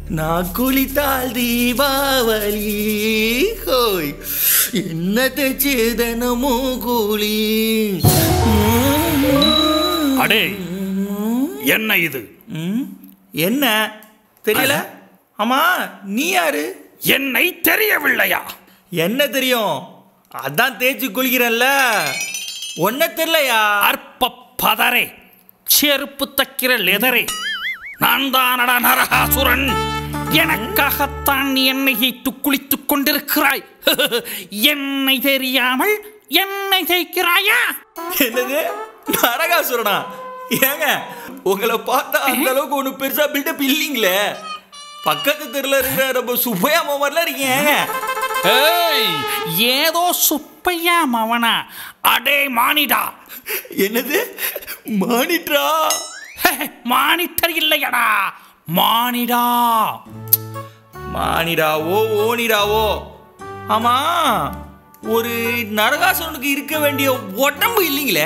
நான் குளித்தால் தீபாவளி ஹோய் என்ன தச்சு தினமும் கூலி அடே என்ன இது ம், என்ன தெரியல ஆமா நீ யாரு என்னை தெரியவில்லையா என்ன தெரியும் அதான் தேய்ச்சி குளிக்கிறேன்ல ஒன்ன தெரியலையா அற்ப பதரே செருப்பு தக்கிற லெதரே நான் தானடா நரகாசுரன் எனக்காகத்தான் நீ என்னை தேய்த்து குளித்துக் கொண்டிருக்கிறாய் என்னை தெரியாமல் என்னை தேய்க்கிறாயா என்னது நரகாசுரனா ஏங்க உங்களை பார்த்தா அந்த அளவுக்கு ஒண்ணு பெருசா பில்டப் இல்லீங்களே பக்கத்து தெருல இருக்கிற நம்ம சுப்பையா மாதிரிலாம் இருக்கீங்க ஏங்க ஏய் ஏதோ சுப்பையா மவனா அடே மானிடா என்னது மானிட்ரா மானிட்டர் இல்லையடா மானிடா மானிடாவோ ஓனிடாவோ ஆமா ஒரு நரகாசுரனுக்கு இருக்க வேண்டிய உடம்பு இல்லைங்களே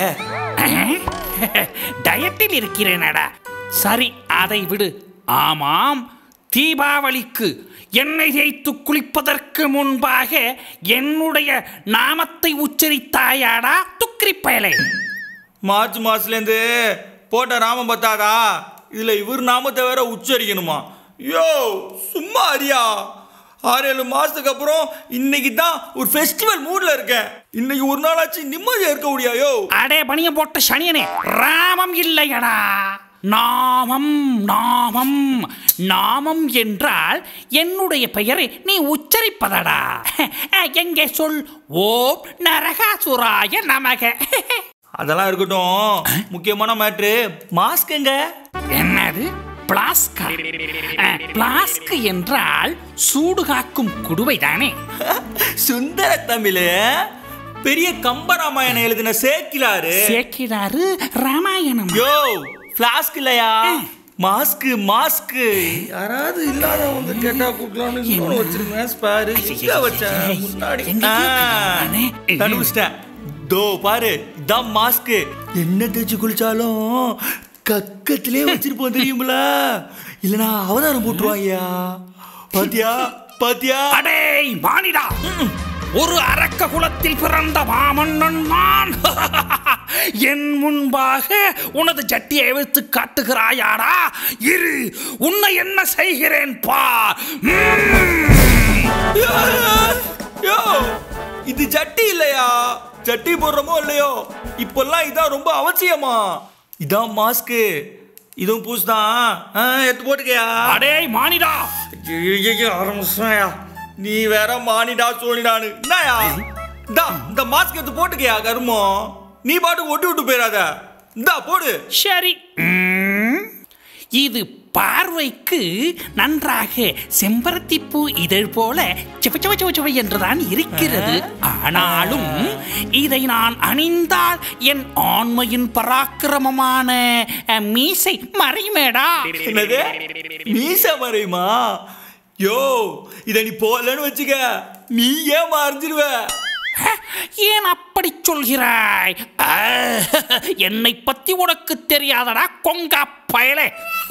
டயட்டில் இருக்கிறேனடா சரி அதை விடு ஆமாம் தீபாவளிக்கு எண்ணெய் தேய்த்து குளிப்பதற்கு முன்பாக என்னுடைய நாமத்தை உச்சரித்தாயாடா துக்கிரி பயலே மார்ச் மாசத்துலேருந்து போட்ட நாமம் பத்தாதா இதுல இவர் நாமத்தை வேற உச்சரிக்கணுமா யோ சும்மா அரியா ஆறு ஏழு மாசத்துக்கு அப்புறம் இன்னைக்கு தான் ஒரு ஃபெஸ்டிவல் மூட்ல இருக்கேன் இன்னைக்கு ஒரு நாளாச்சு நிம்மதியா இருக்க முடியாயோ அடே பணிய போட்ட சனியனே ராமம் இல்லையடா நாமம் நாமம் நாமம் என்றால் என்னுடைய பெயரை நீ உச்சரிப்பதடா எங்கே சொல் ஓம் நரகாசுராய நமக அதெல்லாம் இருக்கட்டும் முக்கியமான மேட்ரு மாஸ்க்குங்க என்னது பிளாஸ்கா பிளாஸ்க் என்றால் சூடு காக்கும் குடுவை தானே சுந்தர தமிழ் பெரிய கம்பராமாயணம் எழுதின சேக்கிலாரு சேக்கிடாரு ராமாயணம் யோ ஃப்ளாஸ்க் இல்லையா மாஸ்க் மாஸ்க் யாராவது இல்லாதவங்க கேட்டா கூட்டலாம்னு இன்னொன்னு வச்சிருந்தேன் ஸ்பாரு எங்க வச்சேன் முன்னாடி எங்க ஆ, நானே? கண்டுபிடிச்சிட்டேன் தோ பாரு இதான் மாஸ்க் என்ன தேய்ச்சி குளிச்சாலும் கக்கத்திலே வச்சிருப்போம் தெரியுமில இல்லனா அவதாரம் போட்டுருவாங்கயா பாத்தியா பாத்தியா அடே மானிடா ஒரு அரக்க குலத்தில் பிறந்த மாமன்னன் நான் என் முன்பாக உனது ஜட்டியை வைத்து காட்டுகிறாயாடா இரு உன்னை என்ன செய்கிறேன் பா யோ இது சட்டி இல்லையா சட்டி போடுறோமோ இல்லையோ இப்பெல்லாம் இதான் ரொம்ப அவசியமா இதான் மாஸ்க்கு இதுவும் பூஸ் தான் எடுத்து போட்டுக்கயா அடே மானிடா ஆரம்பிச்சாயா நீ வேற மானிடா சோனிடான்னு என்னயா இந்தா இந்த மாஸ்க் எடுத்து போட்டுக்கயா கருமம் நீ பாட்டுக்கு ஒட்டி விட்டு போயிடாத இந்தா போடு சரி ம், இது பார்வைக்கு நன்றாக செம்பருத்தி பூ இதழ் போல சிவ சிவ சிவ சிவ என்றுதான் இருக்கிறது ஆனாலும் இதை நான் அணிந்தால் என் ஆண்மையின் பராக்கிரமமான அஹ், மீசை மறைமேடா என்னது மீச மறையுமா யோ இத நீ போடலன்னு வச்சுக்க நீ ஏன் மறைஞ்சிருவ ஏன் அப்படி சொல்கிறாய் அஹ், என்னை பத்தி உனக்கு தெரியாதடா கொங்கா பயலே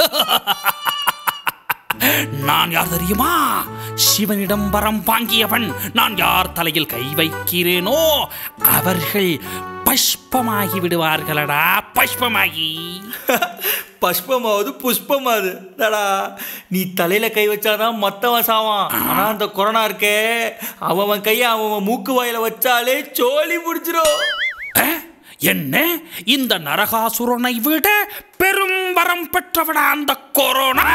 நான் யார் தெரியுமா சிவனிடம் வரம் வாங்கியவன் நான் யார் தலையில் கை வைக்கிறேனோ அவர்கள் பஷ்பமாகி விடுவார்களடா பஷ்பமாகி பஷ்பமாவது புஷ்பமாவது தடா நீ தலையில கை வச்சாதான் மத்தவன் சாவான் ஆனா அந்த கொரோனா இருக்கே அவன் கையை அவன் மூக்கு வாயில வச்சாலே சோலி முடிச்சிரும் அஹ், என்ன இந்த நரகாசுரனை விட பெரும் வரம் பெற்றவனா அந்த கொரோனா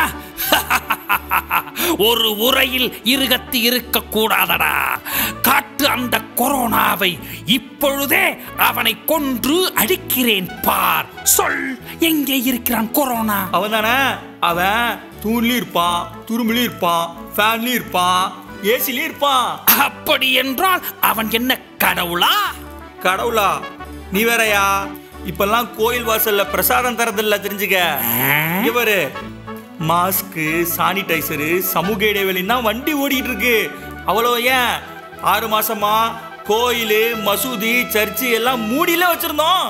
ஒரு உரையில் இருகத்தி இருக்க கூடாதடா காட்டு அந்த கொரோனாவை இப்பொழுதே அவனை கொன்று அழிக்கிறேன் பார் சொல் எங்கே இருக்கிறான் கொரோனா அவன் தானே அவன் தூண்லயும் இருப்பான் துரும்புலயும் இருப்பான் ஃபேன்லயும் இருப்பான் ஏசிலயும் இருப்பான் அப்படி என்றால் அவன் என்ன கடவுளா கடவுளா நீ வேறயா இப்பெல்லாம் கோயில் வாசல்ல பிரசாதம் தரதில்ல தெரிஞ்சுக்க இங்க பாரு மாஸ்க்கு சானிடைசரு சமூக இடைவெளின்னா வண்டி ஓடிட்டு இருக்கு அவ்வளோ ஏன் ஆறு மாசமா கோயில் மசூதி சர்ச்சு எல்லாம் மூடியில வச்சிருந்தோம்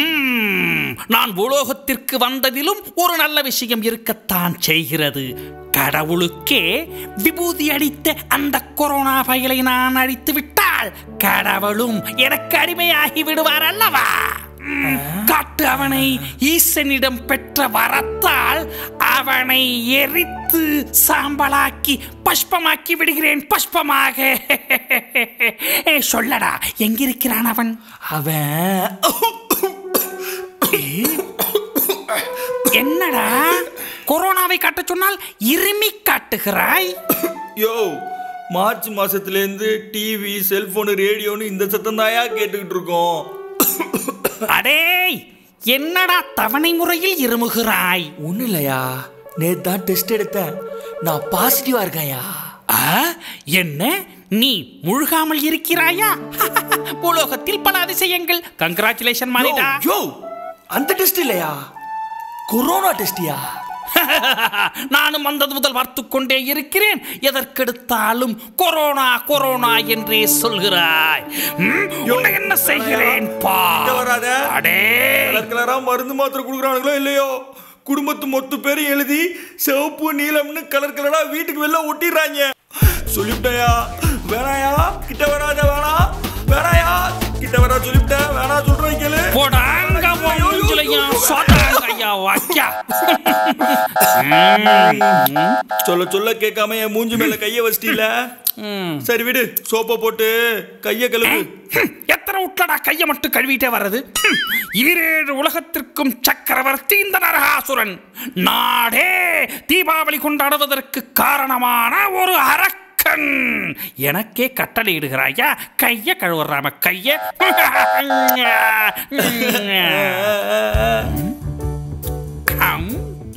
ம்ஹும். நான் உலோகத்திற்கு வந்ததிலும் ஒரு நல்ல விஷயம் இருக்கத்தான் செய்கிறது கடவுளுக்கே விபூதி அடித்த அந்த கொரோனா பயலை நான் அழித்து விட்டால் கடவுளும் எனக்கு அடிமையாகி விடுவார் அல்லவா ம், காட்டு அவனை ஈசனிடம் பெற்ற வரத்தால் அவனை எரித்து சாம்பலாக்கி பஷ்பமாக்கி விடுகிறேன் பஷ்பமாக ஏ, சொல்லடா எங்கிருக்கிறான் அவன் அவன் என்னடா கொரோனாவை காட்டச் சொன்னால் இருமி காட்டுகிறாய் யோ மார்ச் மாசத்துலேருந்து டிவி செல்போனு ரேடியோன்னு இந்த சத்தம் தாயா கேட்டுக்கிட்டு இருக்கோம் அடேய் என்னடா தவணை முறையில் இருமுகிறாய் ஒன்றும் இல்லையா நேத்து தான் டெஸ்ட் எடுத்தேன் நான் பாசிட்டிவா இருக்கேன்யா ஆ, என்ன நீ முழுகாமல் இருக்கிறாயா உலோகத்தில் பல அதிசயங்கள் கங்க்ராச்சுலேஷன் மாறிடா யோ அந்த டெஸ்ட் இல்லையா கொரோனா டெஸ்டியா நானும் வந்தது முதல் பார்த்து கொண்டே இருக்கிறேன் எதற்கெடுத்தாலும் கொரோனா கொரோனா என்றே சொல்கிறாய் ம், உன்னை என்ன செய்கிறேன் பா கிட்ட வராத. அடே கலர் கலரா மருந்து மாத்திரை கொடுக்குறானுங்களோ இல்லையோ குடும்பத்து மொத்த பேரும் எழுதி சிவப்பு நீலம்னு கலர் கலரா வீட்டுக்கு வெளில ஒட்டிடுறாங்க சொல்லிவிட்டயா வேணாயா கிட்ட வராத வேணா வேணாயா கிட்ட வரா சொல்லிவிட்டேன் வேணா சொல்றேன் கேளு போடாங்க உன் மூஞ்சிலையும் சொன்னாங்க ஐயா வாக்கியா சொல்ல சொல்ல கேட்காம என் மூஞ்சி மேல கைய வச்சிட்டீல சரி விடு சோப்பை போட்டு கைய கழுவு ஹம், எத்தனை விட்டடா கையை மட்டும் கழுவிட்டே வர்றது ஹம், ஈரேழு உலகத்திற்கும் சக்கரவர்த்தி இந்த நரகாசுரன் நாடே தீபாவளி கொண்டாடுவதற்கு காரணமான ஒரு அரக்கன் எனக்கே கட்டளை இடுகிறாயா கைய கழுவுறாம கைய ஹம்.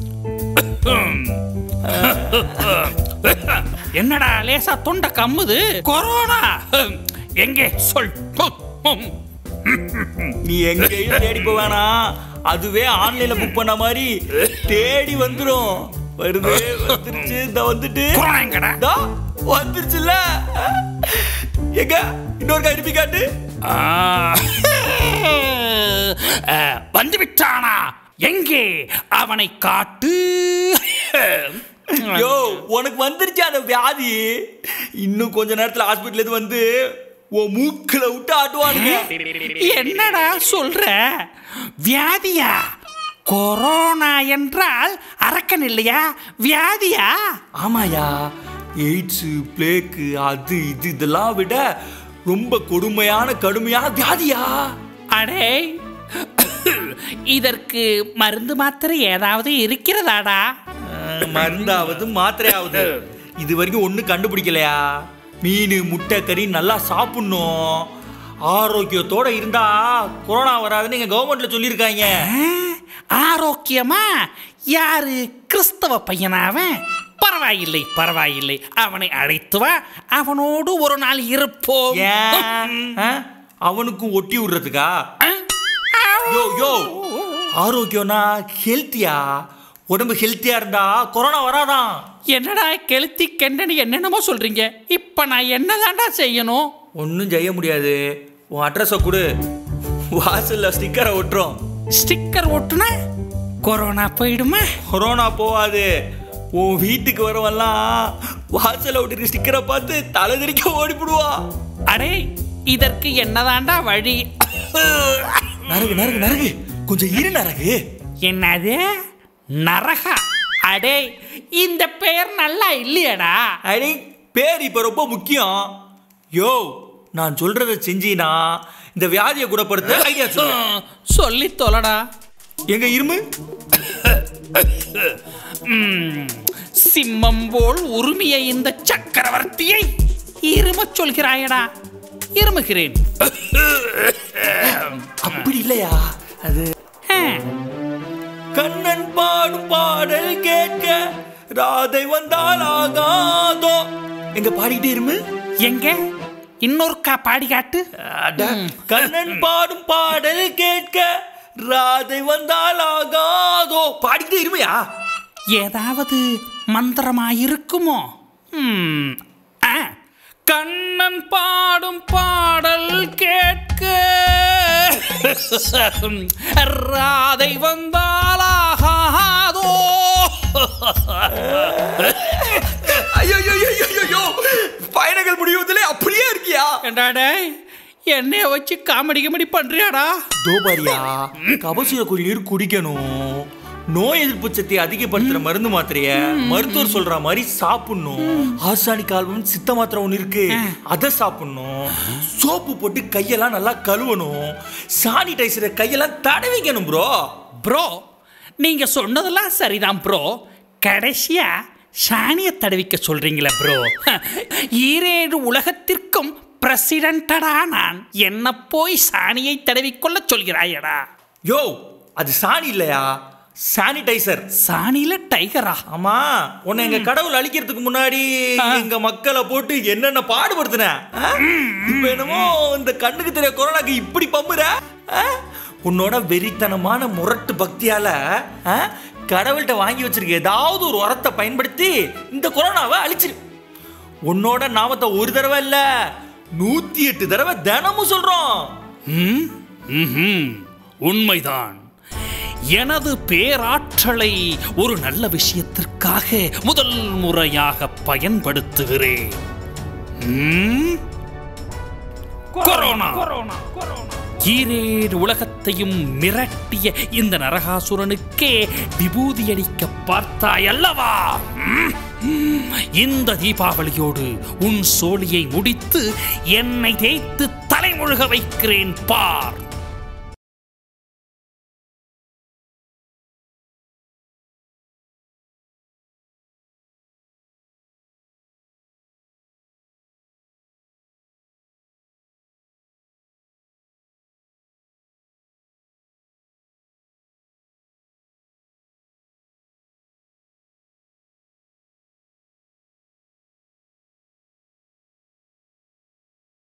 என்னடா லேசா தொண்டை கம்முது கொரோனா ஹம், எங்கே சொல் ஹம். நீ எங்கேயும் தேடி போவேனா அதுவே ஆன்லைன்ல புக் பண்ண மாதிரி தேடி வந்துரும் வருது வந்துருச்சு இந்த வந்துட்டு கொரோனா எங்கடா இதோ, வந்துருச்சுல்ல எங்க இன்னொரு அனுப்பி காட்டு ஆ. ஆ, வந்து விட்டானா எங்கே அவனை காட்டு யோ உனக்கு வந்துருச்சு அந்த வியாதி இன்னும் கொஞ்ச நேரத்துல ஹாஸ்பிட்டல் இருந்து வந்து உன் மூக்குல விட்டு ஆட்டுவானுங்க என்னடா சொல்ற வியாதியா கொரோனா என்றால் அரக்கன் இல்லையா வியாதியா ஆமாயா எய்ட்ஸ் பிளேக்கு அது இது இதெல்லாம் விட ரொம்ப கொடுமையான கடுமையான வியாதியா அடே இதற்கு மருந்து மாத்திரை ஏதாவது இருக்கிறதாடா அஹ், மருந்தாவது மாத்திரையாவது இது வரைக்கும் ஒன்றும் கண்டுபிடிக்கலையா மீன் முட்டை கறி நல்லா சாப்பிடணும் ஆரோக்கியத்தோட இருந்தா கொரோனா வராதுன்னு எங்க கவர்மெண்ட்ல சொல்லியிருக்காங்க ஆ, ஆரோக்கியமா யாரு கிறிஸ்தவ பையனாவன் பரவாயில்லை பரவாயில்லை அவனை அழைத்து வா அவனோடு ஒரு நாள் இருப்போம் ஏன் அஹ், அவனுக்கும் ஒட்டி விடுறதுக்கா ஆ? யோ யோ ஆரோக்கியம்னா ஹெல்த்தியா உடம்பு ஹெல்த்தியா இருந்தா கொரோனா வராதான் என்னடா கெளுத்தி கெண்டனி என்னென்னமோ சொல்றீங்க இப்ப நான் என்னதான்டா செய்யணும் ஒன்றும் செய்ய முடியாது உன் அட்ரஸை கொடு வாசல்ல ஸ்டிக்கரை ஒட்டுறோம் ஸ்டிக்கர் ஒட்டுனா கொரோனா போயிடுமா கொரோனா போகாது உன் வீட்டுக்கு வரவெல்லாம் வாசல்ல ஒட்டிருக்க ஸ்டிக்கரை பார்த்து தலை தெறிக்க ஓடிப்படுவா அடே இதற்கு என்னதான்டா வழி நரகு நரகு நரகு கொஞ்சம் இரு நரகு என்னது நரகா அடே இந்த பெயர் நல்லா இல்லையடா அடி பேர் இப்ப ரொம்ப முக்கியம் யோ நான் சொல்றத செஞ்சீனா இந்த வியாதியை குணப்படுத்த ஐடியா சொல்லு சொல்லி தொலைடா எங்க இருமு ம், சிம்மம் போல் உரிமைய இந்த சக்கரவர்த்தியை இருமச் சொல்கிறாயடா இருமுகிறேன் அப்படி இல்லையா அது ஆ, கண்ணன் பாடும் பாடல் கேட்க ராதை வந்தால் ஆகாதோ எங்க பாடிக்கிட்டே இருமு எங்க இன்னொருக்கா பாடி காட்டு அட, கண்ணன் பாடும் பாடல் கேட்க ராதை வந்தால் ஆகாதோ பாடிக்கிட்டே இருமையா ஏதாவது மந்திரமாயிருக்குமோ ம், ஆ, கண்ணன் பாடும் பாடல் கேட்க ராதை வந்தாலாகாதோ அடாடே என்னைய வச்சு காமெடி காமெடி பண்றியாடா தோபாரியா கபசுர குடிநீர் குடிக்கணும் நோய் எதிர்ப்பு சக்தியை அதிகப்படுத்துற மருந்து மாத்திரைய மருத்துவர் சொல்ற மாதிரி சாப்பிடணும் ஆர்சானிக் ஆல்பம் சித்த மாத்திரை ஒண்ணு இருக்கு அதை சாப்பிடணும் சோப்பு போட்டு கையெல்லாம் நல்லா கழுவணும் சானிடைசரை கையெல்லாம் தடவிக்கணும் ப்ரோ ப்ரோ நீங்க சொன்னதெல்லாம் சரிதான் ப்ரோ கடைசியா சாணிய தடவிக்க சொல்றீங்களே ப்ரோ ஈரேழு உலகத்திற்கும் பிரசிடண்டடா நான் என்ன போய் சாணியை தடவிக்கொள்ள சொல்கிறாயடா யோ அது சாணி இல்லையா சானிடைசர் சாணியில டைகரா ஆமா உன்னை எங்க கடவுள் அழிக்கிறதுக்கு முன்னாடி எங்க மக்களை போட்டு என்னென்ன பாடுபடுத்தின ஆ? இப்ப என்னமோ இந்த கண்ணுக்கு தெரிய கொரோனாக்கு இப்படி பம்புற ஆ? உன்னோட வெறித்தனமான முரட்டு பக்தியால ஆ? கடவுள்கிட்ட வாங்கி வச்சிருக்க ஏதாவது ஒரு உரத்தை பயன்படுத்தி இந்த கொரோனாவை அழிச்சிரு உன்னோட நாமத்தை ஒரு தடவை இல்ல நூத்தி எட்டு தடவை தினமும் சொல்றோம் ம்? ம்ஹும். உண்மைதான் எனது பேராற்றலை ஒரு நல்ல விஷயத்திற்காக முதல் முறையாக பயன்படுத்துகிறேன் ம்? கொரோனா ஈரேழு உலகத்தையும் மிரட்டிய இந்த நரகாசுரனுக்கே விபூதி அளிக்க பார்த்தாய் அல்லவா ம்? ம். இந்த தீபாவளியோடு உன் சோழியை முடித்து என்னை தேய்த்து தலைமுழுக வைக்கிறேன் பார்